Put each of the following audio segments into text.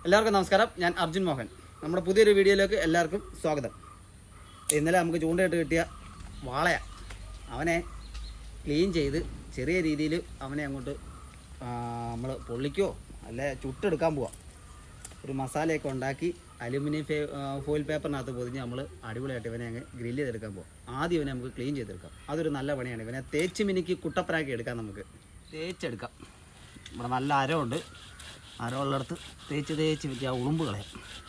എല്ലാവർക്കും നമസ്കാരം ഞാൻ അർജുൻ മോഹൻ നമ്മുടെ പുതിയൊരു വീഡിയോയിലേക്ക് എല്ലാവർക്കും സ്വാഗതം ഇന്നലെ നമുക്ക് ചൂണ്ടയിട്ട് കിട്ടിയ വാളയ അവനെ ക്ലീൻ ചെയ്ത് ചെറിയ രീതിയിൽ അവനെ അങ്ങോട്ട് നമ്മൾ പൊള്ളിക്കോ അല്ലെ ചുട്ടെടുക്കാൻ പോവാം ഒരു മസാലയൊക്കെ ഉണ്ടാക്കി അലുമിനിയം ഫേ ഫോയിൽ പേപ്പറിനകത്ത് പൊതിഞ്ഞ് നമ്മൾ അടിപൊളിയായിട്ട് ഇവനെ അങ്ങ് ഗ്രില്ല് ചെയ്തെടുക്കാൻ പോകാം ആദ്യം ഇവനെ നമുക്ക് ക്ലീൻ ചെയ്തെടുക്കാം അതൊരു നല്ല പണിയാണ് ഇവനെ തേച്ച് മിനിക്ക് കുട്ടപ്പനാക്കി എടുക്കാം നമുക്ക് തേച്ചെടുക്കാം ഇവിടെ നല്ല അരമുണ്ട് അരമുള്ളിടത്ത് തേച്ച് തേച്ച് വെച്ച് ആ ഉളുമ്പ് കളയാം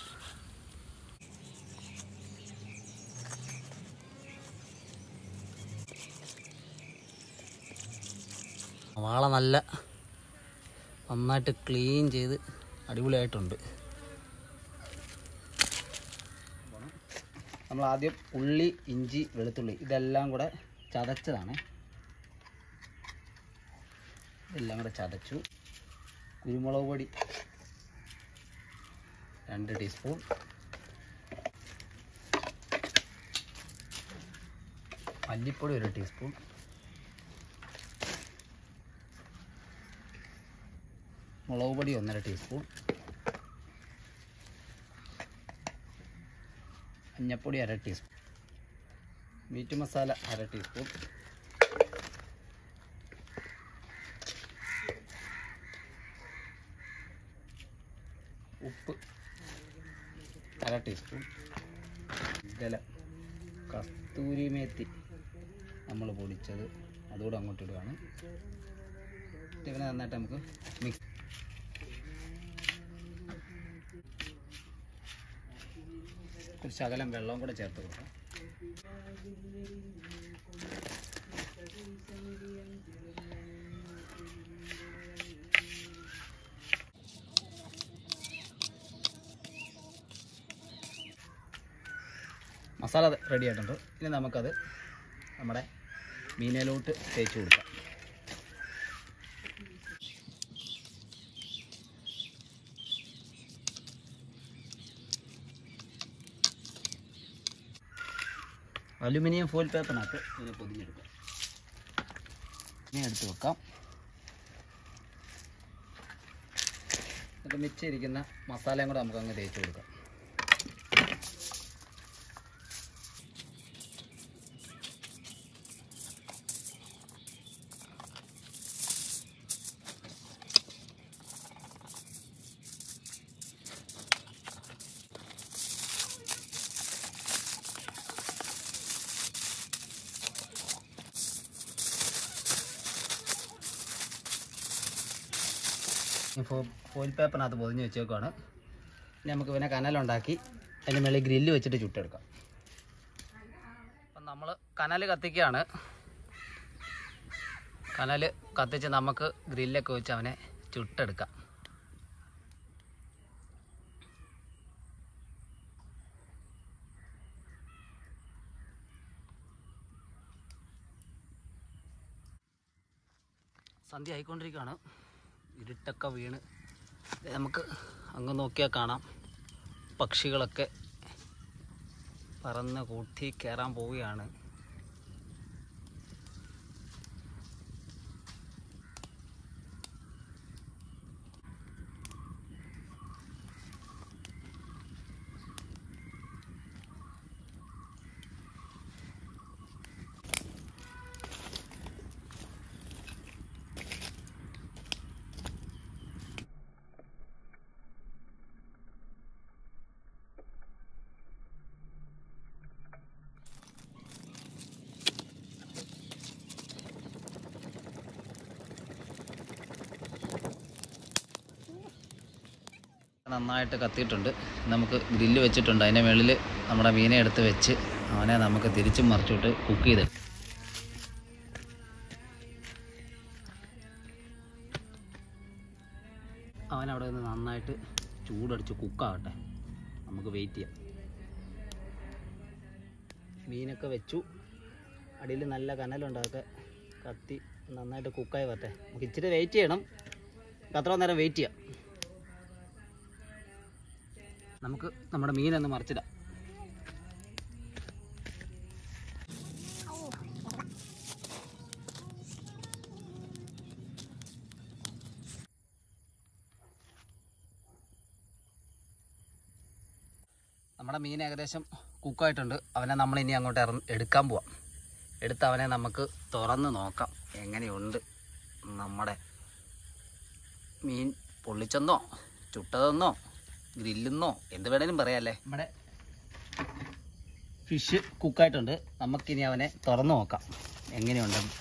വാള നല്ല നന്നായിട്ട് ക്ലീൻ ചെയ്ത് അടിപൊളിയായിട്ടുണ്ട് നമ്മൾ ആദ്യം ഉള്ളി ഇഞ്ചി വെളുത്തുള്ളി ഇതെല്ലാം കൂടെ ചതച്ചതാണ് ഇതെല്ലാം കൂടെ ചതച്ചു കുരുമുളക് പൊടി രണ്ട് ടീസ്പൂൺ മല്ലിപ്പൊടി ഒരു ടീസ്പൂൺ മുളക് പൊടി ഒന്നര ടീസ്പൂൺ മഞ്ഞപ്പൊടി അര ടീസ്പൂൺ മീറ്റ് മസാല അര ടീസ്പൂൺ ഉപ്പ് അര ടീസ്പൂൺ ഗല കസ്തൂരി മേത്തി നമ്മൾ പൊടിച്ചത് അതുകൂടെ അങ്ങോട്ട് ഇടുകയാണ് ഇവനെ നന്നായിട്ട് നമുക്ക് മിക്സ് ഒരു ശകലം വെള്ളവും കൂടെ ചേർത്ത് കൊടുക്കാം മസാല റെഡി ആയിട്ടുണ്ട് ഇനി നമുക്കത് നമ്മുടെ മീനയിലോട്ട് തേച്ച് കൊടുക്കാം അലുമിനിയം ഫോയിൽ പേപ്പറിനകത്ത് ഇതിനെ പൊതിഞ്ഞെടുക്കാം ഇനി എടുത്ത് വെക്കാം എന്നിട്ട് മിച്ചിരിക്കുന്ന മസാലയും കൂടെ നമുക്ക് അങ്ങ് തേച്ച് കൊടുക്കാം ഫോയിൽ പേപ്പറിനകത്ത് പൊതിഞ്ഞ് വെച്ചേക്കുവാണ് ഇനി നമുക്ക് പിന്നെ കനലുണ്ടാക്കി അതിൻ്റെ മേളിൽ ഗ്രില്ല് വെച്ചിട്ട് ചുട്ടെടുക്കാം അപ്പം നമ്മൾ കനൽ കത്തിക്കുകയാണ് കനൽ കത്തിച്ച് നമുക്ക് ഗ്രില്ലൊക്കെ വെച്ച് അവനെ ചുട്ടെടുക്കാം സന്ധ്യ ആയിക്കൊണ്ടിരിക്കുകയാണ് ഇരുട്ടൊക്കെ വീണ് ദേ നമുക്ക് അങ്ങ് നോക്കിയാൽ കാണാം പക്ഷികളൊക്കെ പറന്ന് കൂട്ടി കയറാൻ പോവുകയാണ് നന്നായിട്ട് കത്തിയിട്ടുണ്ട് നമുക്ക് ഗ്രില്ല് വെച്ചിട്ടുണ്ട് അതിൻ്റെ മുകളിൽ നമ്മുടെ മീനെ എടുത്ത് വെച്ച് അവനെ നമുക്ക് തിരിച്ചും മറിച്ചിട്ട് കുക്ക് ചെയ്ത് അവൻ അവിടെ നിന്ന് നന്നായിട്ട് ചൂടടിച്ച് കുക്കാവട്ടെ നമുക്ക് വെയിറ്റ് ചെയ്യാം മീനൊക്കെ വെച്ചു അടിയിൽ നല്ല കനലുണ്ടാകെ കത്തി നന്നായിട്ട് കുക്കായി വരട്ടെ നമുക്ക് ഇച്ചിരി വെയിറ്റ് ചെയ്യണം അത്ര നേരം വെയിറ്റ് ചെയ്യാം നമുക്ക് നമ്മുടെ മീനൊന്ന് മറിച്ചിടാം നമ്മുടെ മീൻ ഏകദേശം കുക്കായിട്ടുണ്ട് അവനെ നമ്മൾ ഇനി അങ്ങോട്ട് ഇറ എടുക്കാൻ പോവാം എടുത്ത് അവനെ നമുക്ക് തുറന്ന് നോക്കാം എങ്ങനെയുണ്ട് നമ്മുടെ മീൻ പൊള്ളിച്ചെന്നോ ചുട്ടതെന്നോ ഗ്രില്ലെന്നോ എന്ത് വേണേലും പറയാല്ലേ നമ്മുടെ ഫിഷ് കുക്കായിട്ടുണ്ട് നമുക്കിനി അവനെ തുറന്ന് നോക്കാം എങ്ങനെയുണ്ടെന്ന്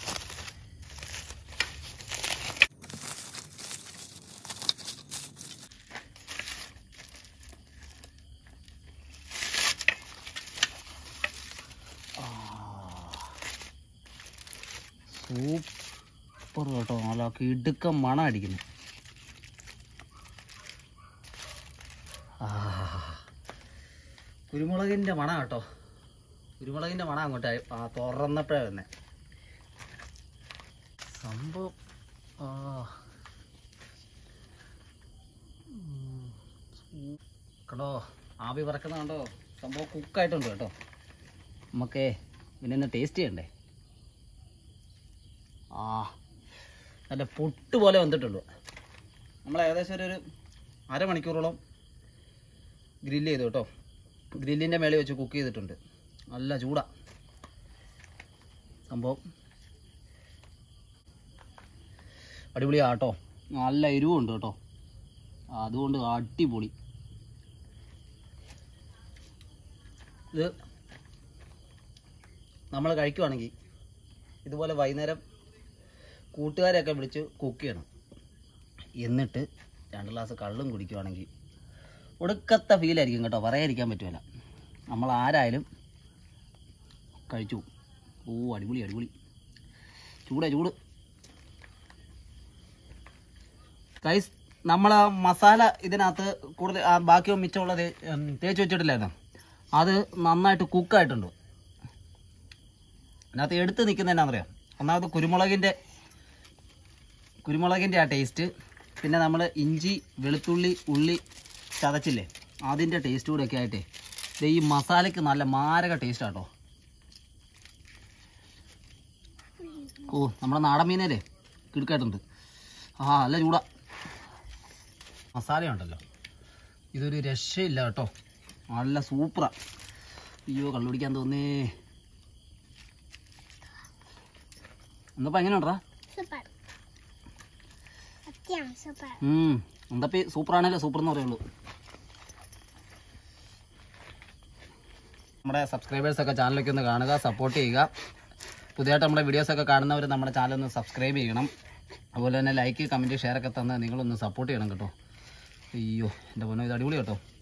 സൂപ്പർ കേട്ടോ നല്ല കിടുക്കം മണം അടിക്കുന്നു ആ. കുരുമുളകിൻ്റെ മണം കേട്ടോ കുരുമുളകിൻ്റെ മണം അങ്ങോട്ട് ആ തുറന്നപ്പോഴേ വന്നെ സംഭവം ആ ഉം. സൂ- കേട്ടോ ആവി പറക്കുന്ന കണ്ടോ സംഭവം കുക്കായിട്ടുണ്ട് കേട്ടോ നമുക്കേ പിന്നെ ഒന്ന് ടേസ്റ്റ് ചെയ്യണ്ടേ ആ നല്ല പൊട്ട് പോലെ വന്നിട്ടുള്ളൂ നമ്മൾ ഏകദേശം ഒരു ഒരു അരമണിക്കൂറോളം ഗ്രില്ല് ചെയ്തു കേട്ടോ ഗ്രില്ലിൻ്റെ മേളിൽ വെച്ച് കുക്ക് ചെയ്തിട്ടുണ്ട് നല്ല ചൂടാ സംഭവം അടിപൊളിയാ കേട്ടോ നല്ല എരിവുണ്ട് കേട്ടോ അതുകൊണ്ട് അടിപൊളി ഇത് നമ്മൾ കഴിക്കുവാണെങ്കിൽ ഇതുപോലെ വൈകുന്നേരം കൂട്ടുകാരെയൊക്കെ വിളിച്ച് കുക്ക് ചെയ്യണം എന്നിട്ട് രണ്ട് ഗ്ലാസ് കള്ളും കുടിക്കുവാണെങ്കിൽ ഒടുക്കത്തെ ഫീലായിരിക്കും കേട്ടോ പറയാതിരിക്കാൻ പറ്റുമല്ല നമ്മൾ ആരായാലും കഴിച്ചു പോകും. ഓ അടിപൊളി അടിപൊളി ചൂടേ ചൂട് കൈസ് നമ്മൾ ആ മസാല ഇതിനകത്ത് കൂടുതൽ ആ ബാക്കി മിച്ചമുള്ളത് തേച്ച് വെച്ചിട്ടില്ലായിരുന്നു അത് നന്നായിട്ട് കുക്കായിട്ടുണ്ട് അതിനകത്ത് എടുത്ത് നിൽക്കുന്ന എന്നാണെന്നറിയാം ഒന്നാമത് കുരുമുളകിൻ്റെ കുരുമുളകിൻ്റെ ആ ടേസ്റ്റ് പിന്നെ നമ്മൾ ഇഞ്ചി വെളുത്തുള്ളി ഉള്ളി ചതച്ചില്ലേ അതിൻ്റെ ടേസ്റ്റ് കൂടെ ഒക്കെ ആയിട്ടേ ദേ ഈ മസാലയ്ക്ക് നല്ല മാരക ടേസ്റ്റ് ആട്ടോ ഓ നമ്മുടെ നാടൻ മീനല്ലേ കിടുക്കായിട്ടുണ്ട് ആ നല്ല ചൂടാ മസാല ഉണ്ടല്ലോ ഇതൊരു രക്ഷയില്ല കേട്ടോ നല്ല സൂപ്പറാ അയ്യോ കള്ളുപിടിക്കാൻ തോന്നേ എന്നപ്പോ എങ്ങനെ ഉണ്ടാ സൂപ്പർ സത്യം സൂപ്പർ ഉം എന്തപ്പി സൂപ്പർ ആണല്ലോ സൂപ്പർ എന്ന് പറയുള്ളൂ നമ്മുടെ സബ്സ്ക്രൈബേഴ്സ് ഒക്കെ ചാനലൊക്കെ ഒന്ന് കാണുക സപ്പോർട്ട് ചെയ്യുക പുതിയതായിട്ട് നമ്മുടെ വീഡിയോസ് ഒക്കെ കാണുന്നവർ നമ്മുടെ ചാനൽ ഒന്ന് സബ്സ്ക്രൈബ് ചെയ്യണം അതുപോലെ തന്നെ ലൈക്ക് കമൻറ്റ് ഷെയർ ഒക്കെ തന്ന് നിങ്ങളൊന്ന് സപ്പോർട്ട് ചെയ്യണം കേട്ടോ അയ്യോ എൻ്റെ പൊന്നോ ഇത് അടിപൊളി കേട്ടോ